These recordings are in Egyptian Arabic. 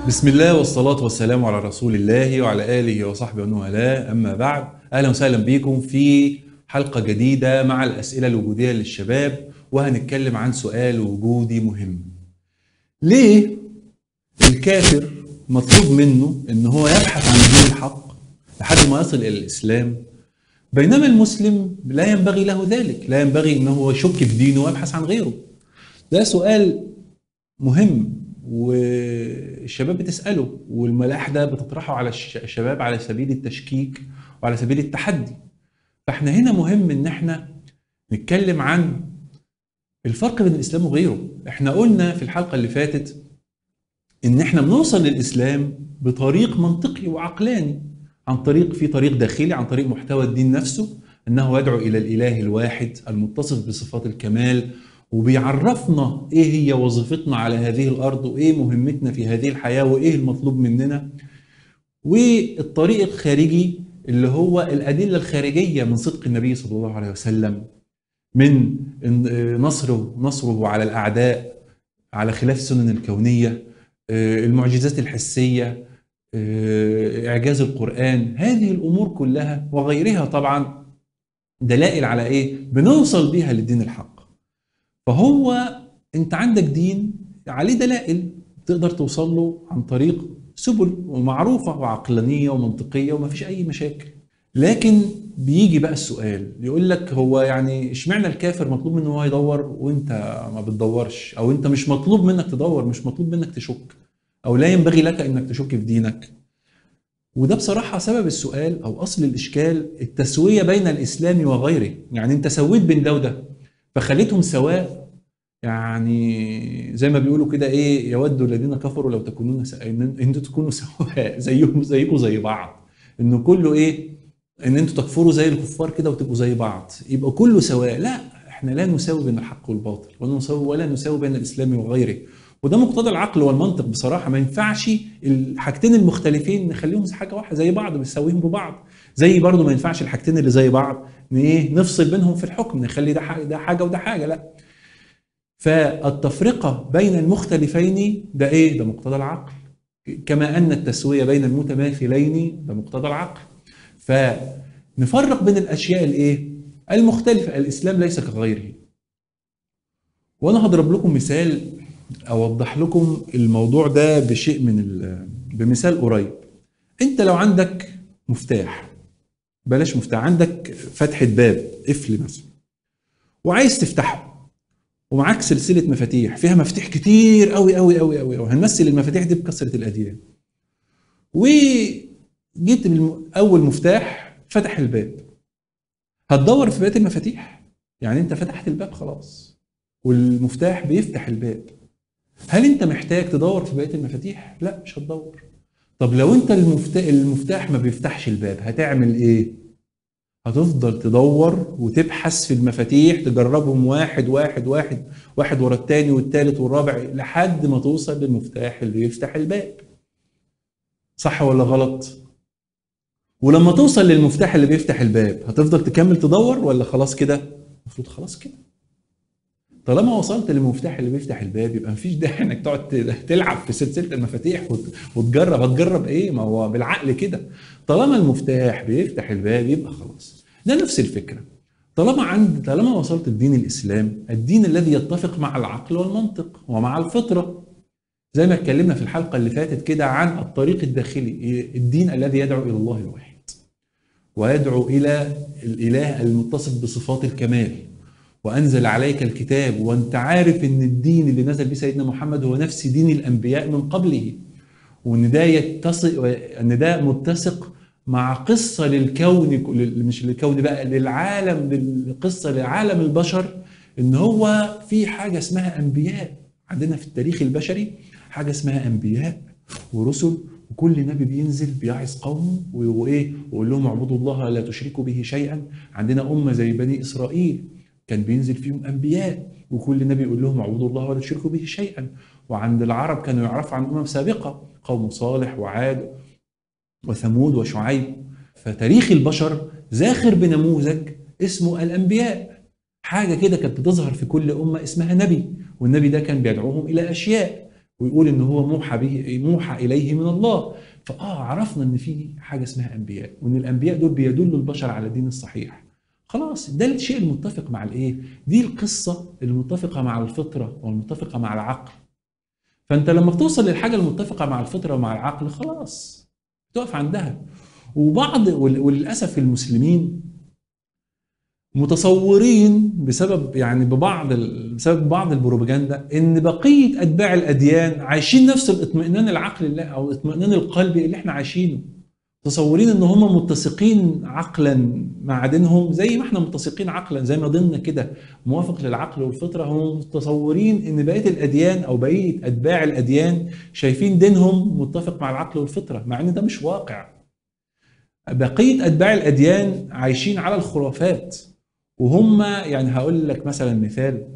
بسم الله والصلاة والسلام على رسول الله وعلى آله وصحبه ومن والاه أما بعد أهلا وسهلا بكم في حلقة جديدة مع الأسئلة الوجودية للشباب وهنتكلم عن سؤال وجودي مهم ليه الكافر مطلوب منه ان هو يبحث عن دين الحق لحد ما يصل الى الاسلام بينما المسلم لا ينبغي له ذلك لا ينبغي انه هو يشك في دينه ويبحث عن غيره ده سؤال مهم والشباب بتساله والملاح ده بتطرحه على الش- الشباب على سبيل التشكيك وعلى سبيل التحدي فاحنا هنا مهم ان احنا نتكلم عن الفرق بين الاسلام وغيره احنا قلنا في الحلقه اللي فاتت ان احنا بنوصل للاسلام بطريق منطقي وعقلاني عن طريق في طريق داخلي عن طريق محتوى الدين نفسه انه يدعو الى الاله الواحد المتصف بصفات الكمال وبيعرفنا ايه هي وظيفتنا على هذه الارض وايه مهمتنا في هذه الحياه وايه المطلوب مننا والطريق الخارجي اللي هو الادله الخارجيه من صدق النبي صلى الله عليه وسلم من نصره نصره على الاعداء على خلاف السنن الكونيه آه، المعجزات الحسيه آه، اعجاز القران هذه الامور كلها وغيرها طبعا دلائل على ايه بنوصل بيها للدين الحق فهو انت عندك دين عليه دلائل تقدر توصل له عن طريق سبل ومعروفه وعقلانيه ومنطقيه وما فيش اي مشاكل لكن بيجي بقى السؤال يقول لك هو يعني اشمعنى الكافر مطلوب منه هو يدور وانت ما بتدورش او انت مش مطلوب منك تدور مش مطلوب منك تشك او لا ينبغي لك انك تشك في دينك وده بصراحة سبب السؤال أو أصل الإشكال التسوية بين الإسلام وغيره يعني أنت سويت بين ده وده فخليتهم سواء يعني زي ما بيقولوا كده إيه يود الذين كفروا لو تكونون س... إن أنتوا تكونوا سواء زيهم زيكم زي بعض إنه كله إيه إن أنتوا تكفروا زي الكفار كده وتبقوا زي بعض يبقى كله سواء لا إحنا لا نساوي بين الحق والباطل ولا نساوي ولا نساوي بين الإسلام وغيره وده مقتضى العقل والمنطق بصراحه ما ينفعش الحاجتين المختلفين نخليهم حاجه واحده زي بعض بنساويهم ببعض زي برضو ما ينفعش الحاجتين اللي زي بعض ن- ايه نفصل بينهم في الحكم نخلي ده حاجه ده حاجه وده حاجه لا فالتفرقه بين المختلفين ده ايه ده مقتضى العقل كما ان التسويه بين المتماثلين ده مقتضى العقل فنفرق بين الاشياء الايه المختلفه الاسلام ليس كغيره وانا هضرب لكم مثال اوضح لكم الموضوع ده بشيء من ال- بمثال قريب انت لو عندك مفتاح بلاش مفتاح عندك فتحة باب قفل مثلا وعايز تفتحه ومعاك سلسلة مفاتيح فيها مفاتيح كتير قوي قوي قوي قوي قوي هنمثل المفاتيح دي بكثرة الأديان وجيت بالأول مفتاح فتح الباب هتدور في بقية المفاتيح يعني انت فتحت الباب خلاص والمفتاح بيفتح الباب هل انت محتاج تدور في بقيه المفاتيح؟ لا مش هتدور. طب لو انت المفتاح, المفتاح ما بيفتحش الباب هتعمل ايه؟ هتفضل تدور وتبحث في المفاتيح تجربهم واحد واحد واحد واحد ورا التاني والتالت والرابع لحد ما توصل للمفتاح اللي يفتح الباب. صح ولا غلط؟ ولما توصل للمفتاح اللي بيفتح الباب هتفضل تكمل تدور ولا خلاص كده؟ المفروض خلاص كده. طالما وصلت للمفتاح اللي بيفتح الباب يبقى مفيش داعي انك تقعد ت- تلعب في سلسله المفاتيح وت- وتجرب هتجرب ايه ما هو بالعقل كده طالما المفتاح بيفتح الباب يبقى خلاص ده نفس الفكره طالما عند طالما وصلت لدين الاسلام الدين الذي يتفق مع العقل والمنطق ومع الفطره زي ما اتكلمنا في الحلقه اللي فاتت كده عن الطريق الداخلي الدين الذي يدعو الى الله الواحد ويدعو الى الاله المتصف بصفات الكمال وانزل عليك الكتاب وانت عارف ان الدين اللي نزل به سيدنا محمد هو نفس دين الانبياء من قبله وان ده يتسق ان ده متسق مع قصه للكون كل- مش للكون بقى للعالم للقصه لعالم البشر ان هو في حاجه اسمها انبياء عندنا في التاريخ البشري حاجه اسمها انبياء ورسل وكل نبي بينزل بيعظ قومه وايه ويقول لهم اعبدوا الله لا تشركوا به شيئا عندنا امه زي بني اسرائيل كان بينزل فيهم انبياء وكل نبي يقول لهم اعبدوا الله ولا تشركوا به شيئا وعند العرب كانوا يعرفوا عن امم سابقه قوم صالح وعاد وثمود وشعيب فتاريخ البشر زاخر بنموذج اسمه الانبياء حاجه كده كانت بتظهر في كل امه اسمها نبي والنبي ده كان بيدعوهم الى اشياء ويقول ان هو موحى به موحى اليه من الله فاه عرفنا ان في حاجه اسمها انبياء وان الانبياء دول بيدلوا البشر على الدين الصحيح خلاص ده الشيء المتفق مع الايه دي القصه المتفقه مع الفطره والمتفقه مع العقل فانت لما بتوصل للحاجه المتفقه مع الفطره ومع العقل خلاص تقف عندها وبعض وللاسف المسلمين متصورين بسبب يعني ببعض بسبب بعض البروباجندا ان بقيه اتباع الاديان عايشين نفس الاطمئنان العقلي او الاطمئنان القلبي اللي احنا عايشينه متصورين ان هم متسقين عقلا مع دينهم زي ما احنا متسقين عقلا زي ما ضمن كده موافق للعقل والفطره هم متصورين ان بقيه الاديان او بقيه اتباع الاديان شايفين دينهم متفق مع العقل والفطره مع ان ده مش واقع بقيه اتباع الاديان عايشين على الخرافات وهم يعني هقول لك مثلا مثال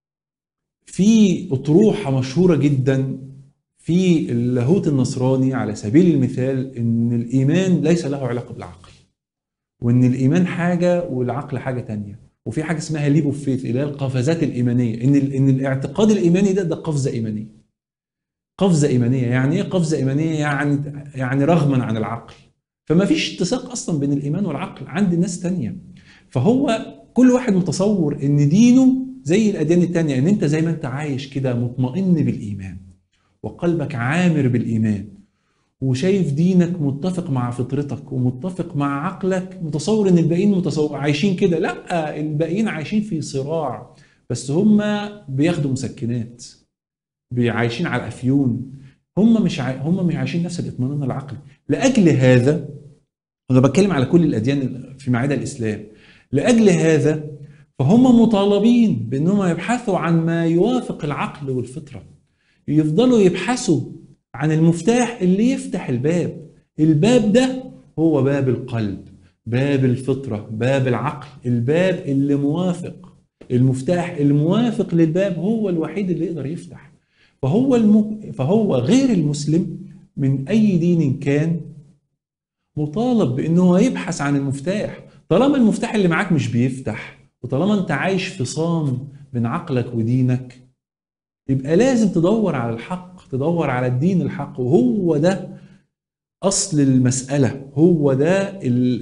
في اطروحه مشهوره جدا في اللاهوت النصراني على سبيل المثال ان الايمان ليس له علاقه بالعقل وان الايمان حاجه والعقل حاجه تانية وفي حاجه اسمها ليب اوف فيث اللي هي القفزات الايمانيه ان ان الاعتقاد الايماني ده ده قفزه ايمانيه قفزه ايمانيه يعني ايه قفزه ايمانيه يعني يعني رغما عن العقل فما فيش اتساق اصلا بين الايمان والعقل عند ناس تانية فهو كل واحد متصور ان دينه زي الاديان التانية ان انت زي ما انت عايش كده مطمئن بالايمان وقلبك عامر بالايمان وشايف دينك متفق مع فطرتك ومتفق مع عقلك متصور ان الباقيين متصور عايشين كده لا الباقيين عايشين في صراع بس هم بياخدوا مسكنات عايشين على الافيون هم مش عاي... هم مش عايشين نفس الاطمئنان العقلي لاجل هذا انا بتكلم على كل الاديان في عدا الاسلام لاجل هذا فهم مطالبين بانهم يبحثوا عن ما يوافق العقل والفطره يفضلوا يبحثوا عن المفتاح اللي يفتح الباب الباب ده هو باب القلب باب الفطره باب العقل الباب اللي موافق المفتاح الموافق للباب هو الوحيد اللي يقدر يفتح فهو الم... فهو غير المسلم من اي دين كان مطالب بانه يبحث عن المفتاح طالما المفتاح اللي معاك مش بيفتح وطالما انت عايش في صام بين عقلك ودينك يبقى لازم تدور على الحق تدور على الدين الحق وهو ده اصل المساله هو ده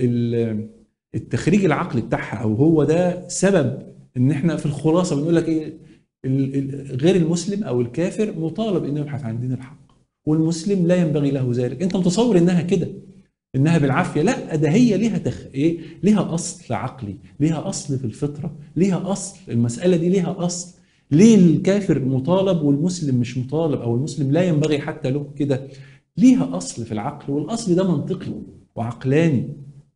التخريج العقلي بتاعها او هو ده سبب ان احنا في الخلاصه بنقول لك ايه غير المسلم او الكافر مطالب انه يبحث عن دين الحق والمسلم لا ينبغي له ذلك انت متصور انها كده انها بالعافيه لا ده هي ليها تخ... ايه ليها اصل عقلي ليها اصل في الفطره ليها اصل المساله دي ليها اصل ليه الكافر مطالب والمسلم مش مطالب او المسلم لا ينبغي حتى له كده ليها اصل في العقل والاصل ده منطقي وعقلاني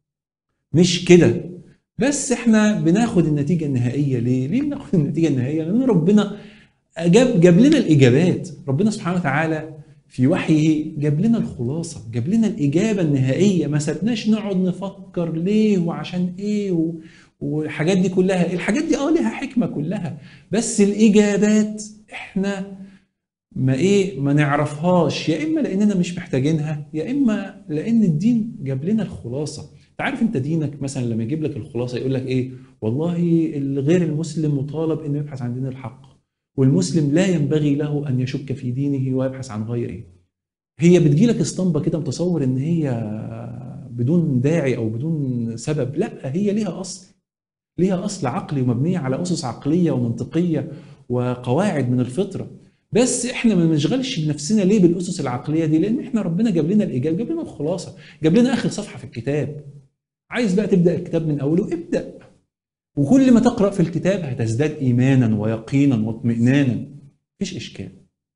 مش كده بس احنا بناخد النتيجه النهائيه ليه ليه بناخد النتيجه النهائيه لان ربنا جاب جاب لنا الاجابات ربنا سبحانه وتعالى في وحيه جاب لنا الخلاصه جاب لنا الاجابه النهائيه ما سبناش نقعد نفكر ليه وعشان ايه و... والحاجات دي كلها الحاجات دي اه ليها حكمه كلها بس الاجابات احنا ما ايه ما نعرفهاش يا اما لاننا مش محتاجينها يا اما لان الدين جاب لنا الخلاصه انت عارف انت دينك مثلا لما يجيب لك الخلاصه يقول لك ايه والله الغير المسلم مطالب انه يبحث عن دين الحق والمسلم لا ينبغي له ان يشك في دينه ويبحث عن غيره هي بتجيلك اسطمبه كده متصور ان هي بدون داعي او بدون سبب لا هي ليها اصل ليها اصل عقلي ومبنيه على اسس عقليه ومنطقيه وقواعد من الفطره بس احنا ما بنشغلش بنفسنا ليه بالاسس العقليه دي لان احنا ربنا جاب لنا الاجابه جاب لنا الخلاصه جاب لنا اخر صفحه في الكتاب عايز بقى تبدا الكتاب من اوله ابدا وكل ما تقرا في الكتاب هتزداد ايمانا ويقينا واطمئنانا مفيش اشكال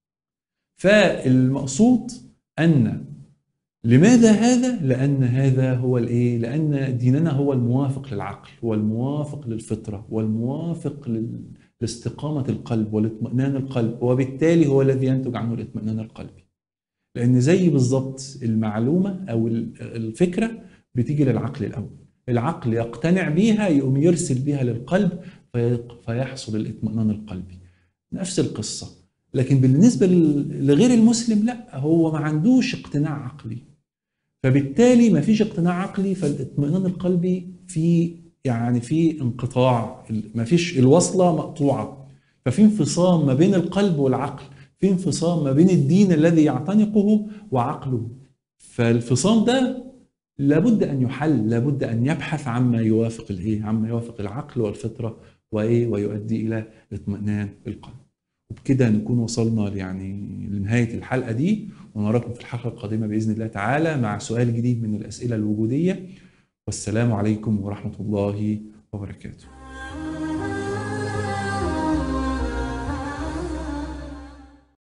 فالمقصود ان لماذا هذا؟ لأن هذا هو الإيه؟ لأن ديننا هو الموافق للعقل والموافق للفطرة والموافق لاستقامة القلب والاطمئنان القلب وبالتالي هو الذي ينتج عنه الاطمئنان القلبي. لأن زي بالظبط المعلومة أو الفكرة بتيجي للعقل الأول. العقل يقتنع بيها يقوم يرسل بيها للقلب فيحصل الاطمئنان القلبي. نفس القصة. لكن بالنسبة لغير المسلم لا هو ما عندوش اقتناع عقلي فبالتالي ما فيش اقتناع عقلي فالاطمئنان القلبي في يعني في انقطاع ما فيش الوصله مقطوعه ففي انفصام ما بين القلب والعقل في انفصام ما بين الدين الذي يعتنقه وعقله فالفصام ده لابد ان يحل لابد ان يبحث عما يوافق الايه عما يوافق العقل والفطره وايه ويؤدي الى اطمئنان القلب وبكده نكون وصلنا يعني لنهايه الحلقه دي ونراكم في الحلقه القادمه باذن الله تعالى مع سؤال جديد من الاسئله الوجوديه والسلام عليكم ورحمه الله وبركاته